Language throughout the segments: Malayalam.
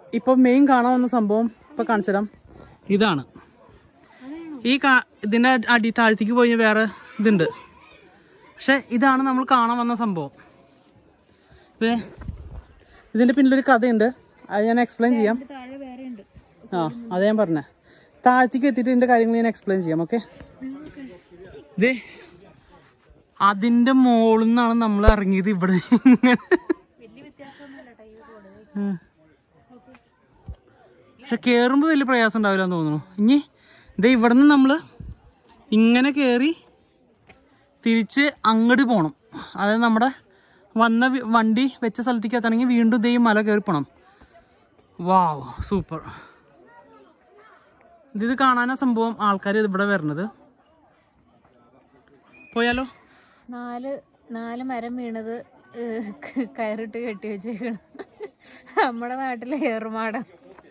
ഇപ്പൊ മെയിൻ കാണാൻ വന്ന സംഭവം ഇപ്പൊ കാണിച്ചു തരാം ഇതാണ് ഈ കാ- ഇതിന്റെ അടി താഴ്ത്തേക്ക് പോയി വേറെ ഇതുണ്ട് പക്ഷെ ഇതാണ് നമ്മൾ കാണാൻ വന്ന സംഭവം ഇപ്പേ ഇതിന്റെ പിന്നിലൊരു കഥയുണ്ട് അത് ഞാൻ എക്സ്പ്ലെയിൻ ചെയ്യാം താഴെ വേറെ ഉണ്ട് ആ അത് ഞാൻ പറഞ്ഞേ താഴത്തേക്ക് എത്തിയിട്ട് ഇതിന്റെ കാര്യങ്ങൾ ഞാൻ എക്സ്പ്ലെയിൻ ചെയ്യാം ഓക്കെ ഇത് അതിന്റെ മുകളിൽ നിന്നാണ് നമ്മൾ ഇറങ്ങിയത് ഇവിടെ ഇങ്ങനെ ഉം. പക്ഷെ കേറുമ്പോ വലിയ പ്രയാസം ഉണ്ടാവില്ല എന്ന് തോന്നുന്നു ഇനി ഇത് ഇവിടെ നിന്ന് നമ്മള് ഇങ്ങനെ കേറി തിരിച്ച് അങ്ങോട്ട് പോണം അതായത് നമ്മുടെ വന്ന വി- വണ്ടി വെച്ച സ്ഥലത്തേക്ക് എത്തണമെങ്കിൽ വീണ്ടും ഇതേ മല കയറി പോണം വാവ് സൂപ്പർ ഇത് കാണാനാ സംഭവം ആൾക്കാർ ഇവിടെ വരണത് പോയാലോ നാല് നാല് മരം വീണത് ഏഹ്, ക- കയറിട്ട് കെട്ടി വെച്ചേക്കണം നമ്മുടെ നാട്ടിലെ ഏറുമാടം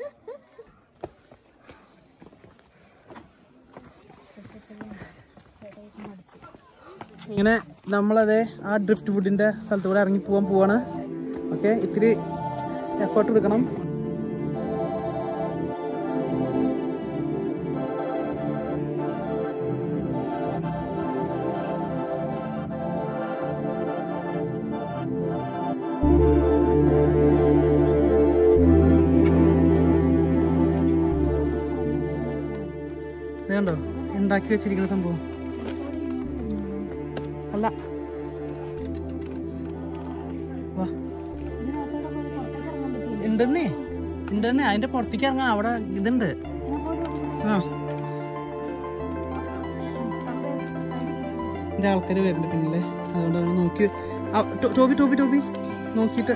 ഇങ്ങനെ നമ്മളതേ ആ ഡ്രിഫ്റ്റ് വുഡിന്റെ സ്ഥലത്തൂടെ ഇറങ്ങി പോകാൻ പോവാണ് ഓക്കെ ഇത്തിരി എഫേർട്ട് എടുക്കണം ഇത് കണ്ടോ ഉണ്ടാക്കി വെച്ചിരിക്കുന്ന സംഭവം അല്ല വാ ഉണ്ടെന്നേ ഉണ്ടെന്നേ അതിന്റെ പുറത്തേക്ക് ഇറങ്ങാം അവിടെ ഇതുണ്ട് ആ ഇത് ആൾക്കാര് വരുന്നുണ്ട് പിന്നിലെ അതുകൊണ്ട് അവര് നോക്കി ആ, ടോ- ടോബി ടോബി ടോബി നോക്കിയിട്ട്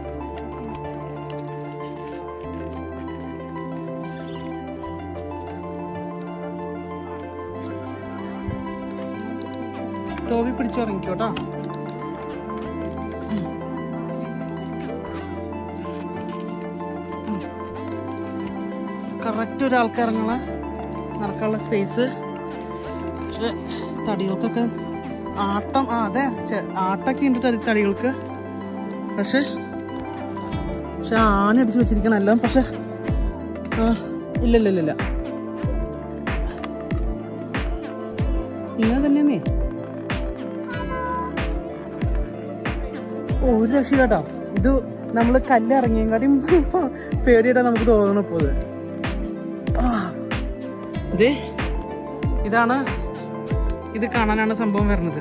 ടോബി പിടിച്ചു ഇറങ്ങിക്കോട്ടോ കറക്റ്റ് ഒരാൾക്ക് ഇറങ്ങണ നടക്കാനുള്ള സ്പേസ് പക്ഷെ തടികൾക്കൊക്കെ ആട്ടം ആ അതെ ചെ- ആട്ടൊക്കെ ഉണ്ട് തടി- തടികൾക്ക് പക്ഷെ പക്ഷെ ആണി അടിച്ച് വെച്ചിരിക്കണം എല്ലാം പക്ഷെ ആ ഇല്ല ഇല്ല ഇല്ല ഇല്ല ഇങ്ങനെ തന്നെയാന്നേ ഓ, ഒരു രക്ഷയില്ല കേട്ടോ ഇത് നമ്മള് കല്ല് ഇറങ്ങിയെങ്കാട്ടിയും പേടിയായിട്ടാ നമുക്ക് തോന്നണ ഇപ്പോ ഇത് ആ. ദേ ഇതാണ് ഇത് കാണാനാണ് സംഭവം വരുന്നത്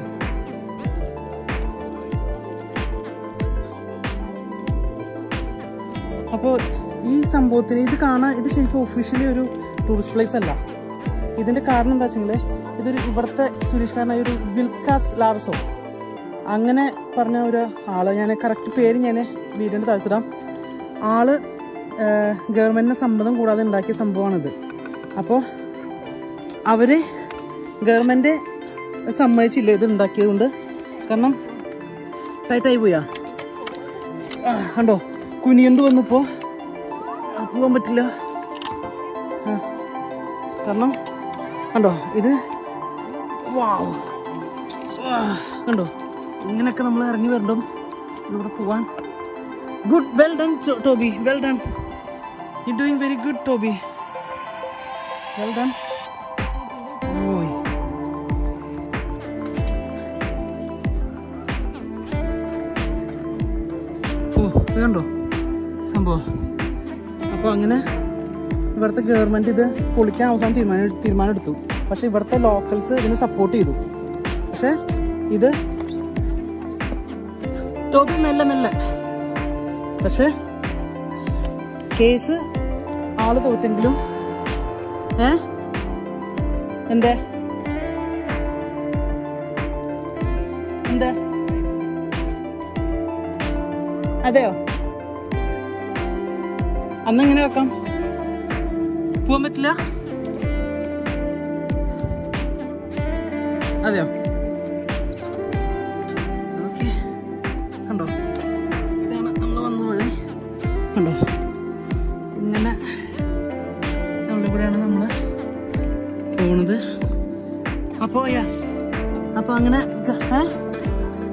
അപ്പോൾ ഈ സംഭവത്തിന് ഇത് കാണാൻ ഇത് ശരിക്കും ഒഫീഷ്യലി ഒരു ടൂറിസ്റ്റ് പ്ലേസ് അല്ല ഇതിന്റെ കാരണം എന്താ വെച്ചെങ്കിൽ ഇതൊരു ഇവിടുത്തെ സുരേഷ്കാരനായ ഒരു വിൽക്കാസ് ലാർസോ അങ്ങനെ പറഞ്ഞ ഒരു ആള് ഞാൻ കറക്റ്റ് പേര് ഞാൻ വീടിൻ്റെ താഴ്ത്തിടാം ആള് ഗവൺമെന്റിന് സമ്മതം കൂടാതെ ഉണ്ടാക്കിയ സംഭവമാണിത് അപ്പോൾ അവര് ഗവൺമെന്റ് സമ്മതിച്ചില്ല ഇത് ഉണ്ടാക്കിയത് കൊണ്ട് കാരണം ടൈറ്റായി പോയാ ആ, കണ്ടോ കുനിയണ്ട് വന്നപ്പോ ആ, പോകാൻ പറ്റില്ല ആ, കാരണം കണ്ടോ ഇത് വാവ് ആ, കണ്ടോ ഇങ്ങനെയൊക്കെ നമ്മൾ ഇറങ്ങി വരണം ഇവിടെ പോവാൻ good well done Toby well done you doing very good Toby well done ഓയ് ഓ ഇത് കണ്ടോ സംഭവം അപ്പോൾ അങ്ങനെ ഇവിടുത്തെ ഗവൺമെന്റ് ഇത് പൊളിക്കാൻ അവസാനം തീരുമാനം തീരുമാനം എടുത്തു പക്ഷെ ഇവിടുത്തെ ലോക്കൽസ് ഇതിനെ സപ്പോർട്ട് ചെയ്തു പക്ഷെ ഇത് ടോബി മെല്ലെ മെല്ലെ പക്ഷെ കേസ് ആള് തോറ്റെങ്കിലും ഏ എന്തേ എന്താ അതെയോ അന്ന് എങ്ങനെ വെക്കാം പോവാൻ പറ്റില്ല അതെയോ ഓക്കെ കണ്ടോ ഇതാണ് നമ്മൾ വന്ന വഴി കണ്ടോ ഇങ്ങനെ നമ്മളിവിടെയാണ് നമ്മൾ പോണത് അപ്പോൾ യെസ് അപ്പോൾ അങ്ങനെ ഗ- ഏ?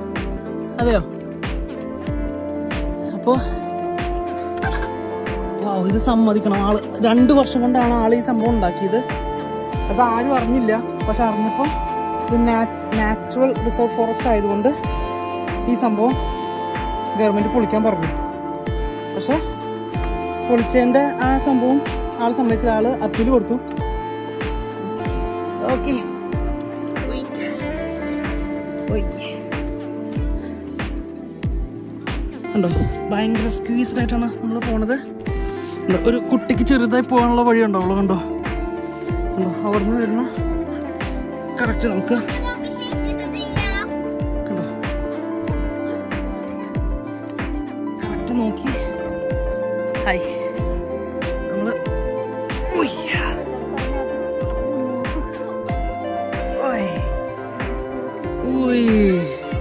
അതെയോ അപ്പോൾ വാ ഓ ഇത് സമ്മതിക്കണം ആള് രണ്ട് വർഷം കൊണ്ടാണ് ആൾ ഈ സംഭവം ഉണ്ടാക്കിയത് അത് ആരും അറിഞ്ഞില്ല പക്ഷെ അറിഞ്ഞപ്പോൾ ഇത് നാച്ചുറൽ റിസർവ് ഫോറസ്റ്റ് ആയതുകൊണ്ട് ഈ സംഭവം ഗവൺമെന്റ് പൊളിക്കാൻ പറഞ്ഞു പക്ഷെ പൊളിച്ചതിന്റെ ആ സംഭവം ആൾ സമ്മതിച്ച ആള് അപ്പീൽ കൊടുത്തു ഓക്കെ ഉണ്ടോ ഭയങ്കര സ്ക്വീസ്ഡ് ആയിട്ടാണ് നമ്മൾ പോണത് ഉണ്ടോ, ഒരു കുട്ടിക്ക് ചെറുതായി പോകാനുള്ള വഴി ഉണ്ടോ അവള് കണ്ടോ കണ്ടോ അവിടുന്ന് വരുന്ന കറക്റ്റ് നമുക്ക് കണ്ടോ കറക്റ്റ് നോക്കി ഹായ് നമ്മള് ഉയ്യ. ഓയ്. ഉയ്.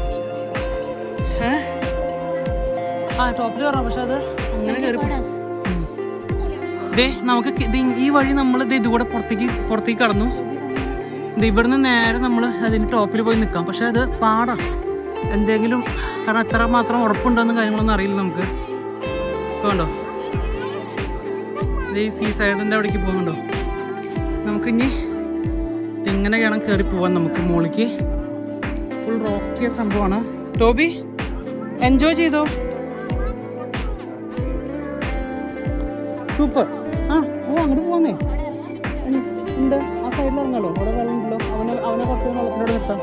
ഏ? ആ ടോപ്പിൽ കയറാം പക്ഷെ അത് അങ്ങനെ കയറി പോ- ഉം. ദേ നമുക്ക് കി- ദേ ഈ വഴി നമ്മൾ ഇതുകൂടെ പുറത്തേക്ക് പുറത്തേക്ക് കടന്നു ദേ ഇവിടുന്ന് നേരെ നമ്മൾ അതിന്റെ ടോപ്പിൽ പോയി നിൽക്കാം പക്ഷെ അത് പാടാ എന്തെങ്കിലും കാരണം എത്ര മാത്രം ഉറപ്പുണ്ടെന്ന് കാര്യങ്ങളൊന്നും അറിയില്ല നമുക്ക് ഇപ്പൊ കണ്ടോ ദേ ഈ സീ സൈഡിന്റെ അവിടേക്ക് പോകുന്നുണ്ടോ നമുക്കിനി ഇങ്ങനെ വേണം കയറി പോവാൻ നമുക്ക് മുകളിലേക്ക് ഫുൾ റോക്കിയ സംഭവമാണ് ടോബി എൻജോയ് ചെയ്തോ സൂപ്പർ ആ ഓ അങ്ങോട്ട് പോവാന്നേ ഉം, ഉണ്ട് ആ സൈഡിൽ ഇറങ്ങാലോ അവിടെ വെള്ളം ഉണ്ടല്ലോ അവനെ അവനെ കുറച്ച് വെള്ളത്തിനോട് നിർത്താം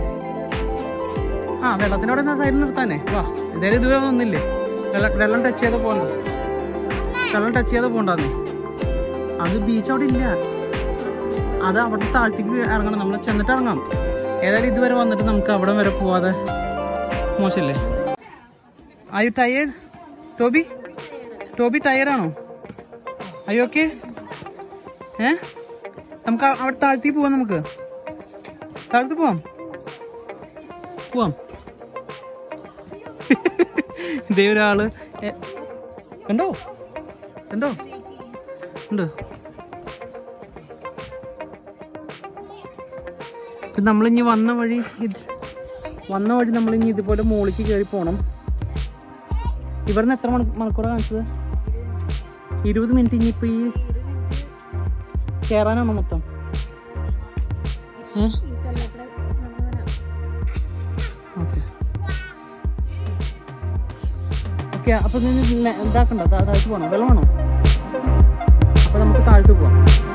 ആ വെള്ളത്തിനോട് ആ സൈഡിൽ നിർത്താനേ വാ ഇതേ ഇതുവരെ ഒന്നില്ലേ വെള്ളം വെള്ളം ടച്ച് ചെയ്ത് പോകണ്ട വെള്ളം ടച്ച് ചെയ്ത് പോകണ്ടെന്നേ അത് ബീച്ച് അവിടെ ഇല്ല അത് അവിടെ താഴ്ത്തേക്ക് ഇറങ്ങണം നമ്മൾ ചെന്നിട്ട് ഇറങ്ങാം ഏതായാലും ഇതുവരെ വന്നിട്ട് നമുക്ക് അവിടെ വരെ പോവാതെ മോശമല്ലേ ആ യു ടയേർഡ് ടോബി ടോബി ടയേർഡാണോ അയ്യോ ഓക്കെ ഏ നമുക്ക് അ- അവിടെ താഴ്ത്തി പോവാം നമുക്ക് താഴ്ത്തി പോവാം പോവാം ഇതേ ഒരാള് എ- കണ്ടോ കണ്ടോ ഉണ്ട് ഇപ്പം നമ്മളിനി വന്ന വഴി ഇത് വന്ന വഴി നമ്മളിനി ഇതുപോലെ മുകളിലേക്ക് കയറി പോകണം ഇവിടുന്ന് എത്ര മണി മണിക്കൂറാണ് കാണിച്ചത് ഇരുപത് മിനിറ്റ് ഇനിയിപ്പോൾ ഈ കയറാനാണോ മൊത്തം ഏ ഓക്കെ ഓക്കെ അപ്പോൾ ഇതാക്കണ്ട താഴ്ത്ത് പോകണം വെള്ളം വേണോ അപ്പോൾ നമുക്ക് താഴ്ത്ത് പോവാം